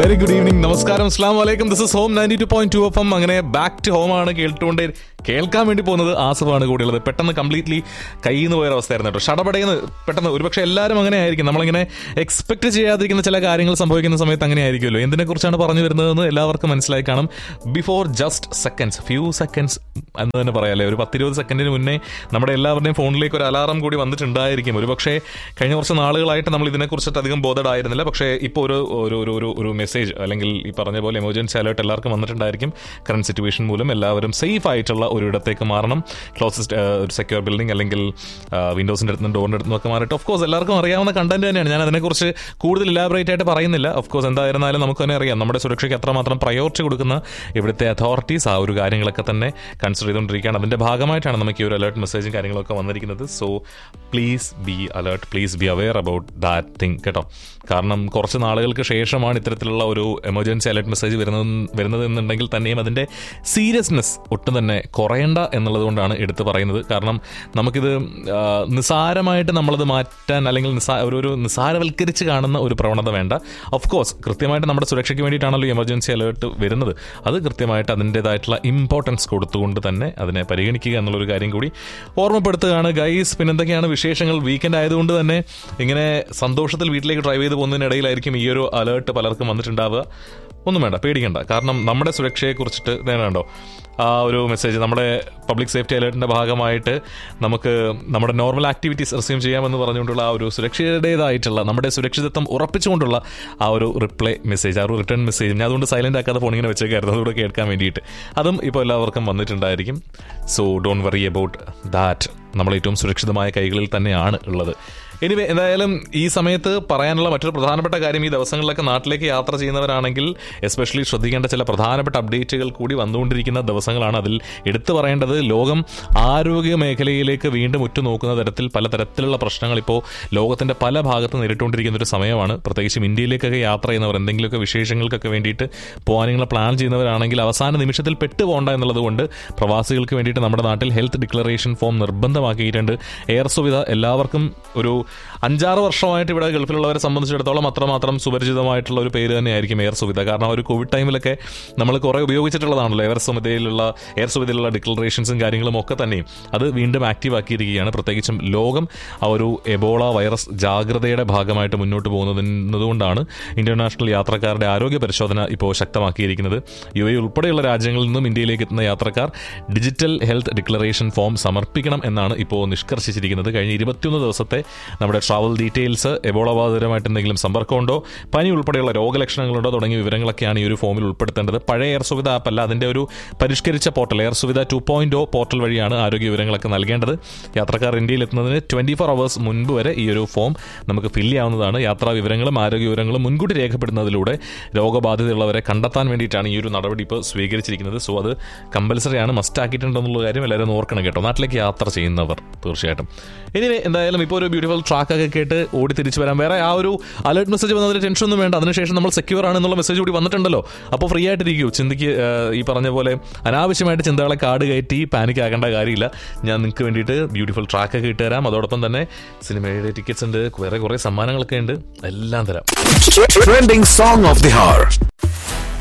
Very good evening നമസ്കാരം അസ്ലാം വലൈക്കും this is home ninety two point two F M അങ്ങനെ ബാക്ക് ടു ഹോം ആണ് കേട്ടുകൊണ്ടേ കേൾക്കാൻ വേണ്ടി പോകുന്നത് ആസഫാണ് കൂടിയുള്ളത് പെട്ടെന്ന് കംപ്ലീറ്റ്ലി കയ്യിൽ നിന്ന് പോയ അവസ്ഥയായിരുന്നു കേട്ടോ ഷടപടയെന്ന് പെട്ടെന്ന് ഒരുപക്ഷെ എല്ലാവരും അങ്ങനെ ആയിരിക്കും നമ്മളിങ്ങനെ എക്സ്പെക്ട് ചെയ്യാതിരിക്കുന്ന ചില കാര്യങ്ങൾ സംഭവിക്കുന്ന സമയത്ത് അങ്ങനെ ആയിരിക്കുമല്ലോ എന്തിനെ കുറിച്ചാണ് പറഞ്ഞു വരുന്നതെന്ന് എല്ലാവർക്കും മനസ്സിലായി കാണും before just seconds few seconds എന്ന് തന്നെ പറയാല്ലേ ഒരു പത്തിരുപത് സെക്കൻഡിന് മുന്നേ നമ്മുടെ എല്ലാവരുടെയും ഫോണിലേക്ക് ഒരു അലാറം കൂടി വന്നിട്ടുണ്ടായിരിക്കും ഒരുപക്ഷെ കഴിഞ്ഞ കുറച്ച് നാളുകളായിട്ട് നമ്മൾ ഇതിനെക്കുറിച്ചിട്ട് അധികം ബോധഡായിരുന്നില്ല പക്ഷേ ഇപ്പോൾ ഒരു ഒരു ഒരു ഒരു ഒരു മെസ്സേജ് അല്ലെങ്കിൽ ഈ പറഞ്ഞ പോലെ എമർജൻസി അലേർട്ട് എല്ലാവർക്കും വന്നിട്ടുണ്ടായിരിക്കും കറണ്ട് സിറ്റുവേഷൻ മൂലം എല്ലാവരും സേഫ് ആയിട്ടുള്ള ഒരു ഇടത്തേക്ക് മാറണം ക്ലോസസ്റ്റ് ഒരു സെക്യൂർ ബിൽഡിംഗ് അല്ലെങ്കിൽ വിൻഡോസിൻ്റെ അടുത്തുനിന്ന് ഡോറിൻ്റെ അടുത്തുനിന്ന് ഒക്കെ മാറിയിട്ട് ഓഫ് കോഴ്സ് എല്ലാവർക്കും അറിയാവുന്ന കണ്ടന്റ് തന്നെയാണ് ഞാൻ അതിനെക്കുറിച്ച് കൂടുതൽ ഇലാബറേറ്റ് ആയിട്ട് പറയുന്നില്ല ഓഫ് കോഴ്സ് എന്തായിരുന്നാലും നമുക്ക് തന്നെ അറിയാം നമ്മുടെ സുരക്ഷയ്ക്ക് അത്രമാത്രം പ്രയോറിറ്റി കൊടുക്കുന്ന ഇവിടുത്തെ അതോറിറ്റീസ് ആ ഒരു കാര്യങ്ങളൊക്കെ തന്നെ കൺസിഡർ ചെയ്തുകൊണ്ടിരിക്കുകയാണ് അതിൻ്റെ ഭാഗമായിട്ടാണ് നമുക്ക് ഈ ഒരു അലേർട്ട് മെസ്സേജും കാര്യങ്ങളൊക്കെ വന്നിരിക്കുന്നത് so please be alert please be aware about that thing കേട്ടോ കാരണം കുറച്ച് നാളുകൾക്ക് ശേഷമാണ് ഇത്തരത്തിലുള്ള ഒരു എമർജൻസി അലേർട്ട് മെസ്സേജ് വരുന്നത് വരുന്നത് എന്നുണ്ടെങ്കിൽ തന്നെയും അതിൻ്റെ സീരിയസ്നെസ് ഒട്ടും തന്നെ കുറയേണ്ട എന്നുള്ളത് കൊണ്ടാണ് എടുത്തു പറയുന്നത് കാരണം നമുക്കിത് ആ, നിസ്സാരമായിട്ട് നമ്മളത് മാറ്റാൻ അല്ലെങ്കിൽ നിസ്സാ ഒരു ഒരു നിസ്സാരവൽക്കരിച്ച് കാണുന്ന ഒരു പ്രവണത വേണ്ട ഓഫ് കോഴ്സ് കൃത്യമായിട്ട് നമ്മുടെ സുരക്ഷയ്ക്ക് വേണ്ടിയിട്ടാണല്ലോ എമർജൻസി അലേർട്ട് വരുന്നത് അത് കൃത്യമായിട്ട് അതിൻ്റെതായിട്ടുള്ള ഇമ്പോർട്ടൻസ് കൊടുത്തുകൊണ്ട് തന്നെ അതിനെ പരിഗണിക്കുക എന്നുള്ളൊരു കാര്യം കൂടി ഓർമ്മപ്പെടുത്തുകയാണ് ഗൈസ് പിന്നെ എന്തൊക്കെയാണ് വിശേഷങ്ങൾ വീക്കെൻഡ് ആയതുകൊണ്ട് തന്നെ ഇങ്ങനെ സന്തോഷത്തിൽ വീട്ടിലേക്ക് ഡ്രൈവ് ചെയ്ത് പോകുന്നതിനിടയിലായിരിക്കും ഈ ഒരു അലേർട്ട് പലർക്കും വന്നിട്ടുണ്ടാവുക ഒന്നും വേണ്ട പേടിക്കണ്ട കാരണം നമ്മുടെ സുരക്ഷയെ കുറിച്ചിട്ട് നേടാണ്ടോ ആ ഒരു മെസ്സേജ് നമ്മുടെ പബ്ലിക് സേഫ്റ്റി അലേർട്ടിന്റെ ഭാഗമായിട്ട് നമുക്ക് നമ്മുടെ നോർമൽ ആക്ടിവിറ്റീസ് റിസ്യൂം ചെയ്യാമെന്ന് പറഞ്ഞുകൊണ്ടുള്ള ആ ഒരു സുരക്ഷയുടേതായിട്ടുള്ള നമ്മുടെ സുരക്ഷിതത്വം ഉറപ്പിച്ചുകൊണ്ടുള്ള ആ ഒരു റിപ്ലൈ മെസ്സേജ് ആ ഒരു റിട്ടേൺ മെസ്സേജ് ഞാൻ അതുകൊണ്ട് സൈലന്റ് ആക്കാതെ ഫോൺ ഇങ്ങനെ വെച്ചേക്കായിരുന്നു അതുകൂടെ കേൾക്കാൻ വേണ്ടിയിട്ട് അതും ഇപ്പോൾ എല്ലാവർക്കും വന്നിട്ടുണ്ടായിരിക്കും so don't worry about that നമ്മൾ ഏറ്റവും സുരക്ഷിതമായ കൈകളിൽ തന്നെയാണ് ഉള്ളത് എനിവേ എന്തായാലും ഈ സമയത്ത് പറയാനുള്ള മറ്റൊരു പ്രധാനപ്പെട്ട കാര്യം ഈ ദിവസങ്ങളിലൊക്കെ നാട്ടിലേക്ക് യാത്ര ചെയ്യുന്നവരാണെങ്കിൽ എസ്പെഷ്യലി ശ്രദ്ധിക്കേണ്ട ചില പ്രധാനപ്പെട്ട അപ്ഡേറ്റുകൾ കൂടി വന്നുകൊണ്ടിരിക്കുന്ന ദിവസങ്ങളാണ് അതിൽ എടുത്തു പറയേണ്ടത് ലോകം ആരോഗ്യ മേഖലയിലേക്ക് വീണ്ടും ഉറ്റുനോക്കുന്ന തരത്തിൽ പലതരത്തിലുള്ള പ്രശ്നങ്ങൾ ഇപ്പോൾ ലോകത്തിന്റെ പല ഭാഗത്ത് നേരിട്ടുകൊണ്ടിരിക്കുന്ന ഒരു സമയമാണ് പ്രത്യേകിച്ചും ഇന്ത്യയിലേക്കൊക്കെ യാത്ര ചെയ്യുന്നവർ എന്തെങ്കിലുമൊക്കെ വിശേഷങ്ങൾക്കൊക്കെ വേണ്ടിയിട്ട് പോകാനുള്ള പ്ലാൻ ചെയ്യുന്നവരാണെങ്കിൽ അവസാന നിമിഷത്തിൽ പെട്ടുപോകണ്ട എന്നുള്ളത് കൊണ്ട് പ്രവാസികൾക്ക് വേണ്ടിയിട്ട് നമ്മുടെ നാട്ടിൽ ഹെൽത്ത് ഡിക്ലറേഷൻ ഫോം നിർബന്ധമാക്കിയിട്ടുണ്ട് എയർ സുവിധ എല്ലാവർക്കും ഒരു അഞ്ചാറ് വർഷമായിട്ട് ഇവിടെ ഗൾഫിലുള്ളവരെ സംബന്ധിച്ചിടത്തോളം അത്രമാത്രം സുപരിചിതമായിട്ടുള്ള ഒരു പേര് തന്നെയായിരിക്കും എയർ സുവിധ കാരണം ഒരു കോവിഡ് ടൈമിലൊക്കെ നമ്മൾ കുറേ ഉപയോഗിച്ചിട്ടുള്ളതാണല്ലോ എയർ സുവിധയിലുള്ള എയർ സുവിധയിലുള്ള ഡിക്ലറേഷൻസും കാര്യങ്ങളും ഒക്കെ തന്നെയും അത് വീണ്ടും ആക്റ്റീവ് ആക്കിയിരിക്കുകയാണ് പ്രത്യേകിച്ചും ലോകം ആ ഒരു എബോള വൈറസ് ജാഗ്രതയുടെ ഭാഗമായിട്ട് മുന്നോട്ട് പോകുന്നതുകൊണ്ടാണ് ഇന്റർനാഷണൽ യാത്രക്കാരുടെ ആരോഗ്യ പരിശോധന ഇപ്പോൾ ശക്തമാക്കിയിരിക്കുന്നത് യു എ ഉൾപ്പെടെയുള്ള രാജ്യങ്ങളിൽ നിന്നും ഇന്ത്യയിലേക്ക് എത്തുന്ന യാത്രക്കാർ ഡിജിറ്റൽ ഹെൽത്ത് ഡിക്ലറേഷൻ ഫോം സമർപ്പിക്കണം എന്നാണ് ഇപ്പോൾ നിഷ്കർഷിച്ചിരിക്കുന്നത് കഴിഞ്ഞ ഇരുപത്തിയൊന്ന് ദിവസത്തെ നമ്മുടെ ട്രാവൽ ഡീറ്റെയിൽസ് എബോള ബാധിതമായിട്ട് എന്തെങ്കിലും സമ്പർക്കമുണ്ടോ പനി ഉൾപ്പെടെയുള്ള രോഗലക്ഷണങ്ങളുണ്ടോ തുടങ്ങിയ വിവരങ്ങളൊക്കെയാണ് ഈ ഒരു ഫോമിൽ ഉൾപ്പെടുത്തേണ്ടത് പഴയ എയർ സുവിധ ആപ്പ് അല്ല അതിന്റെ ഒരു പരിഷ്കരിച്ച portal air Suvidha two point portal വഴിയാണ് ആരോഗ്യ വിവരങ്ങളൊക്കെ നൽകേണ്ടത് യാത്രക്കാർ ഇന്ത്യയിൽ എത്തുന്നതിന് ട്വന്റി ഫോർ അവേഴ്സ് മുൻപ് വരെ ഈ ഒരു ഫോം നമുക്ക് ഫില്ല് ചെയ്യാവുന്നതാണ് യാത്രാ വിവരങ്ങളും ആരോഗ്യ വിവരങ്ങളും മുൻകൂട്ടി രേഖപ്പെടുന്നതിലൂടെ രോഗബാധിതയുള്ളവരെ കണ്ടെത്താൻ വേണ്ടിയിട്ടാണ് ഈ ഒരു നടപടി ഇപ്പോൾ സ്വീകരിച്ചിരിക്കുന്നത് സോ അത് കമ്പൽസറി ആണ് മസ്റ്റ് ആക്കിയിട്ടുണ്ടെന്നുള്ള കാര്യം എല്ലാവരും ഒന്ന് ഓർക്കണം കേട്ടോ നാട്ടിലേക്ക് യാത്ര ചെയ്യുന്നവർ തീർച്ചയായിട്ടും ഇനി എന്തായാലും ഇപ്പോൾ ഒരു ബ്യൂട്ടിഫുൾ ട്രാക്ക് ഒക്കെ കേട്ട് ഓടി തിരിച്ചു വരാം വേറെ ആ ഒരു അലേർട്ട് മെസ്സേജ് വന്നതിൽ ടെൻഷൻ ഒന്നും വേണ്ട അതിനുശേഷം നമ്മൾ സെക്യൂർ ആണ് എന്നുള്ള മെസ്സേജ് കൂടി വന്നിട്ടുണ്ടല്ലോ അപ്പോൾ ഫ്രീ ആയിട്ടിരിക്കൂ ചിന്തിക്ക് ആ, ഈ പറഞ്ഞ പോലെ അനാവശ്യമായിട്ട് ചിന്തകളെ കാട് കയറ്റി പാനിക് ആക്കേണ്ട കാര്യമില്ല ഞാൻ നിങ്ങൾക്ക് വേണ്ടിയിട്ട് ബ്യൂട്ടിഫുൾ ട്രാക്ക് ഒക്കെ ഇട്ട് തരാം അതോടൊപ്പം തന്നെ സിനിമയുടെ ടിക്കറ്റ്സ് ഉണ്ട് വേറെ കുറേ സമ്മാനങ്ങളൊക്കെ ഉണ്ട് എല്ലാം തരാം Trending song of the hour.